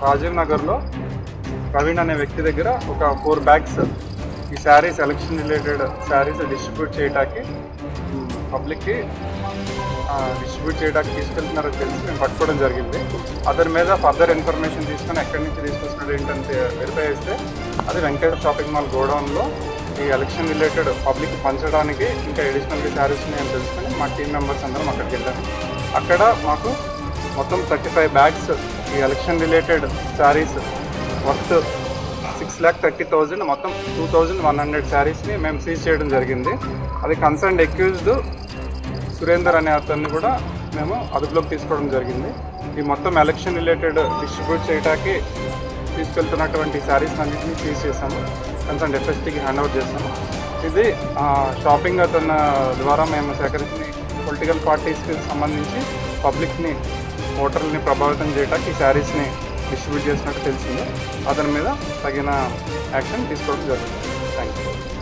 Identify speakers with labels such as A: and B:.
A: రాజీవ్ నగర్లో ప్రవీణ్ అనే వ్యక్తి దగ్గర ఒక ఫోర్ బ్యాగ్స్ ఈ saris election related saris distribute చేయడానికి పబ్లిక్కి డిస్ట్రిబ్యూట్ చేయడానికి తీసుకెళ్తున్నారని తెలిసి మేము పట్టుకోవడం జరిగింది అతని మీద ఫర్దర్ ఇన్ఫర్మేషన్ తీసుకొని ఎక్కడి నుంచి తీసుకొస్తున్నాడు ఏంటంటే వెరిఫై చేస్తే అది వెంకట షాపింగ్ మాల్ గోడౌన్లో ఈ ఎలక్షన్ రిలేటెడ్ పబ్లిక్ పంచడానికి ఇంకా అడిషనల్గా శారీస్ ఉన్నాయని తెలుసుకొని మా టీం మెంబర్స్ అందరం అక్కడికి వెళ్ళాము అక్కడ మాకు మొత్తం థర్టీ ఫైవ్ బ్యాగ్స్ ఈ election related saris worth six lakh thirty thousand మొత్తం టూ థౌజండ్ వన్ హండ్రెడ్ శారీస్ని మేము సీజ్ చేయడం జరిగింది అది కన్సర్న్ అక్యూజ్డ్ సురేందర్ అనే అతన్ని కూడా మేము అదుపులోకి తీసుకోవడం జరిగింది ఈ మొత్తం ఎలక్షన్ రిలేటెడ్ డిస్ట్రిబ్యూట్ చేయడానికి తీసుకెళ్తున్నటువంటి శారీస్ అన్నింటినీ సీజ్ చేసాము కన్సర్న్ ఎఫ్ఎస్టీకి హ్యాండ్ ఓవర్ చేసాము ఇది ఆ, షాపింగ్ అతని ద్వారా మేము సేకరించిన పొలిటికల్ పార్టీస్కి సంబంధించి పబ్లిక్ని ఓటర్లని ప్రభావితం చేయడానికి ఈ శారీస్ని డిస్ట్రిబ్యూట్ చేసినట్టు తెలిసింది అతని మీద తగిన యాక్షన్ తీసుకోవడం జరుగుతుంది థ్యాంక్ యూ